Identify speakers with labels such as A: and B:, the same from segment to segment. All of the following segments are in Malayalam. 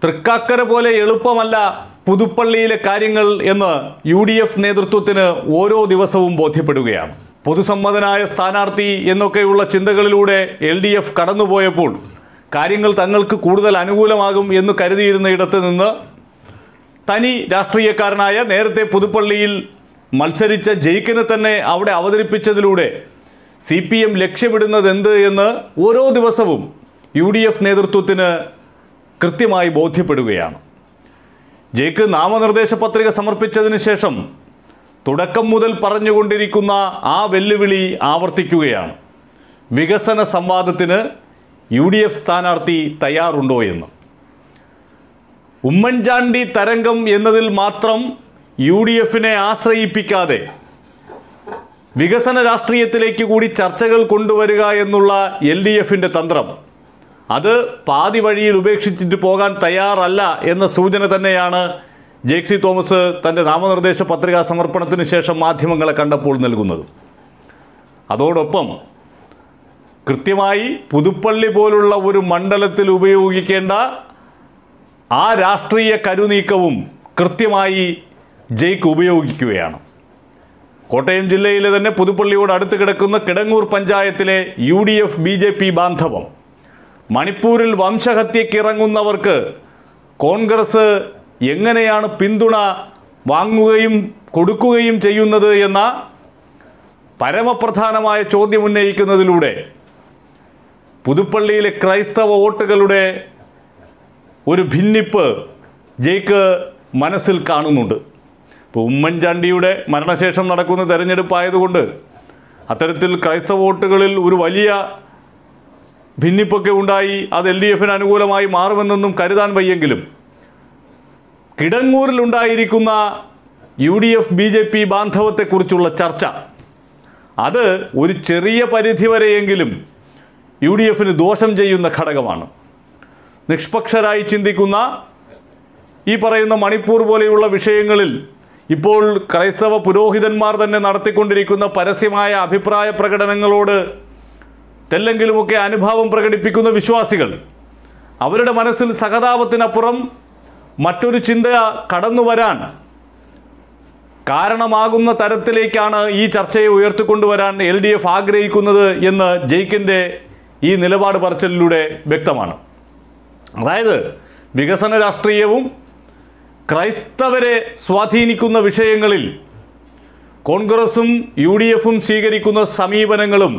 A: തൃക്കാക്കര പോലെ എളുപ്പമല്ല പുതുപ്പള്ളിയിലെ കാര്യങ്ങൾ എന്ന് യു ഡി എഫ് നേതൃത്വത്തിന് ഓരോ ദിവസവും ബോധ്യപ്പെടുകയാണ് പൊതുസമ്മതനായ സ്ഥാനാർത്ഥി എന്നൊക്കെയുള്ള ചിന്തകളിലൂടെ എൽ ഡി എഫ് കടന്നുപോയപ്പോൾ കാര്യങ്ങൾ തങ്ങൾക്ക് കൂടുതൽ അനുകൂലമാകും എന്ന് കരുതിയിരുന്ന ഇടത്ത് നിന്ന് തനി രാഷ്ട്രീയക്കാരനായ നേരത്തെ പുതുപ്പള്ളിയിൽ മത്സരിച്ച ജയിക്കിനെ തന്നെ അവിടെ അവതരിപ്പിച്ചതിലൂടെ സി പി എം ലക്ഷ്യമിടുന്നത് എന്ത് എന്ന് ഓരോ ദിവസവും യു ഡി എഫ് നേതൃത്വത്തിന് കൃത്യമായി ബോധ്യപ്പെടുകയാണ് ജയിക്ക് നാമനിർദ്ദേശ പത്രിക സമർപ്പിച്ചതിന് ശേഷം തുടക്കം മുതൽ പറഞ്ഞുകൊണ്ടിരിക്കുന്ന ആ വെല്ലുവിളി ആവർത്തിക്കുകയാണ് വികസന സംവാദത്തിന് യു ഡി എഫ് സ്ഥാനാർത്ഥി തയ്യാറുണ്ടോ എന്ന് ഉമ്മൻചാണ്ടി തരംഗം എന്നതിൽ മാത്രം യു ഡി എഫിനെ ആശ്രയിപ്പിക്കാതെ വികസന രാഷ്ട്രീയത്തിലേക്ക് കൂടി ചർച്ചകൾ കൊണ്ടുവരിക എന്നുള്ള എൽ ഡി എഫിൻ്റെ തന്ത്രം അത് പാതി വഴിയിൽ ഉപേക്ഷിച്ചിട്ട് പോകാൻ തയ്യാറല്ല എന്ന സൂചന തന്നെയാണ് ജേക്സി തോമസ് തൻ്റെ നാമനിർദ്ദേശ പത്രികാ സമർപ്പണത്തിന് ശേഷം മാധ്യമങ്ങളെ കണ്ടപ്പോൾ നൽകുന്നത് അതോടൊപ്പം കൃത്യമായി പുതുപ്പള്ളി പോലുള്ള ഒരു മണ്ഡലത്തിൽ ഉപയോഗിക്കേണ്ട ആ രാഷ്ട്രീയ കരുനീക്കവും കൃത്യമായി ജയ്ക്ക് ഉപയോഗിക്കുകയാണ് കോട്ടയം ജില്ലയിലെ തന്നെ പുതുപ്പള്ളിയോട് അടുത്ത് കിടക്കുന്ന കിടങ്ങൂർ പഞ്ചായത്തിലെ U D F B J P ബാന്ധവം മണിപ്പൂരിൽ വംശഹത്യക്കിറങ്ങുന്നവർക്ക് കോൺഗ്രസ് എങ്ങനെയാണ് പിന്തുണ വാങ്ങുകയും കൊടുക്കുകയും ചെയ്യുന്നത് എന്ന പരമപ്രധാനമായ ചോദ്യം ഉന്നയിക്കുന്നതിലൂടെ പുതുപ്പള്ളിയിലെ ക്രൈസ്തവ വോട്ടുകളുടെ ഒരു ഭിന്നിപ്പ് ജയ്ക്ക് മനസ്സിൽ കാണുന്നുണ്ട് ഇപ്പോൾ ഉമ്മൻചാണ്ടിയുടെ മരണശേഷം നടക്കുന്ന തെരഞ്ഞെടുപ്പായതുകൊണ്ട് അത്തരത്തിൽ ക്രൈസ്തവ വോട്ടുകളിൽ ഒരു വലിയ ഭിന്നിപ്പൊക്കെ ഉണ്ടായി അത് എൽ ഡി എഫിന് അനുകൂലമായി മാറുമെന്നൊന്നും കരുതാൻ വയ്യെങ്കിലും കിടങ്ങൂരിലുണ്ടായിരിക്കുന്ന U D F B J P ബാന്ധവത്തെക്കുറിച്ചുള്ള ചർച്ച അത് ഒരു ചെറിയ പരിധിവരെയെങ്കിലും യു ഡി എഫിന് ദോഷം ചെയ്യുന്ന ഘടകമാണ് നിഷ്പക്ഷരായി ചിന്തിക്കുന്ന ഈ പറയുന്ന മണിപ്പൂർ പോലെയുള്ള വിഷയങ്ങളിൽ ഇപ്പോൾ ക്രൈസ്തവ പുരോഹിതന്മാർ തന്നെ നടത്തിക്കൊണ്ടിരിക്കുന്ന പരസ്യമായ അഭിപ്രായ പ്രകടനങ്ങളോട് തെല്ലെങ്കിലുമൊക്കെ അനുഭാവം പ്രകടിപ്പിക്കുന്ന വിശ്വാസികൾ അവരുടെ മനസ്സിൽ സഹതാപത്തിനപ്പുറം മറ്റൊരു ചിന്ത കടന്നു വരാൻ കാരണമാകുന്ന തരത്തിലേക്കാണ് ഈ ചർച്ചയെ ഉയർത്തിക്കൊണ്ടുവരാൻ എൽ ഡി എഫ് ആഗ്രഹിക്കുന്നത് എന്ന് ജയിക്കിൻ്റെ ഈ നിലപാട് പറച്ചിലിലൂടെ വ്യക്തമാണ് അതായത് വികസന രാഷ്ട്രീയവും ക്രൈസ്തവരെ സ്വാധീനിക്കുന്ന വിഷയങ്ങളിൽ കോൺഗ്രസും യു ഡി എഫും സ്വീകരിക്കുന്ന സമീപനങ്ങളും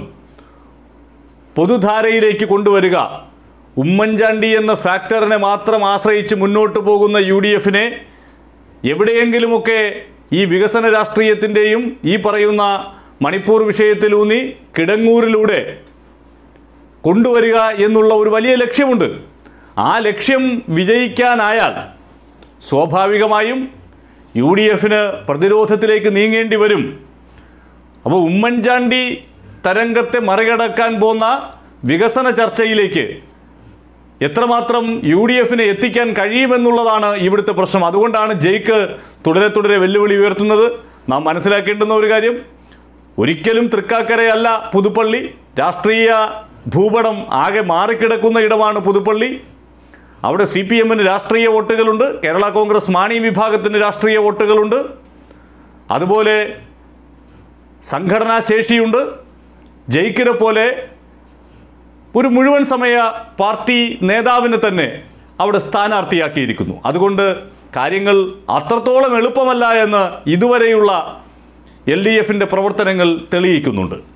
A: പൊതുധാരയിലേക്ക് കൊണ്ടുവരിക ഉമ്മൻചാണ്ടി എന്ന ഫാക്ടറിനെ മാത്രം ആശ്രയിച്ച് മുന്നോട്ട് പോകുന്ന യു ഡി എഫിനെ എവിടെയെങ്കിലുമൊക്കെ ഈ വികസന രാഷ്ട്രീയത്തിൻ്റെയും ഈ പറയുന്ന മണിപ്പൂർ വിഷയത്തിലൂന്നി കിടങ്ങൂരിലൂടെ കൊണ്ടുവരിക എന്നുള്ള ഒരു വലിയ ലക്ഷ്യമുണ്ട് ആ ലക്ഷ്യം വിജയിക്കാനായാൽ സ്വാഭാവികമായും യു ഡി എഫിന് പ്രതിരോധത്തിലേക്ക് നീങ്ങേണ്ടി വരും അപ്പോൾ ഉമ്മൻചാണ്ടി തരംഗത്തെ മറികടക്കാൻ പോന്ന വികസന ചർച്ചയിലേക്ക് എത്രമാത്രം യു ഡി എഫിനെ എത്തിക്കാൻ കഴിയുമെന്നുള്ളതാണ് ഇവിടുത്തെ പ്രശ്നം അതുകൊണ്ടാണ് ജയ്ക്ക് തുടരെ തുടരെ വെല്ലുവിളി ഉയർത്തുന്നത് നാം മനസ്സിലാക്കേണ്ടുന്ന ഒരു കാര്യം ഒരിക്കലും തൃക്കാക്കരയല്ല പുതുപ്പള്ളി രാഷ്ട്രീയ ഭൂപടം ആകെ മാറിക്കിടക്കുന്ന ഇടമാണ് പുതുപ്പള്ളി അവിടെ സി പി എമ്മിന് രാഷ്ട്രീയ വോട്ടുകളുണ്ട് കേരള കോൺഗ്രസ് മാണി വിഭാഗത്തിന് രാഷ്ട്രീയ വോട്ടുകളുണ്ട് അതുപോലെ സംഘടനാ ശേഷിയുണ്ട് ജയിക്കിനെ പോലെ ഒരു മുഴുവൻ സമയ പാർട്ടി നേതാവിനെ തന്നെ അവിടെ സ്ഥാനാർത്ഥിയാക്കിയിരിക്കുന്നു അതുകൊണ്ട് കാര്യങ്ങൾ അത്രത്തോളം എളുപ്പമല്ല എന്ന് ഇതുവരെയുള്ള എൽ ഡി എഫിൻ്റെ പ്രവർത്തനങ്ങൾ തെളിയിക്കുന്നുണ്ട്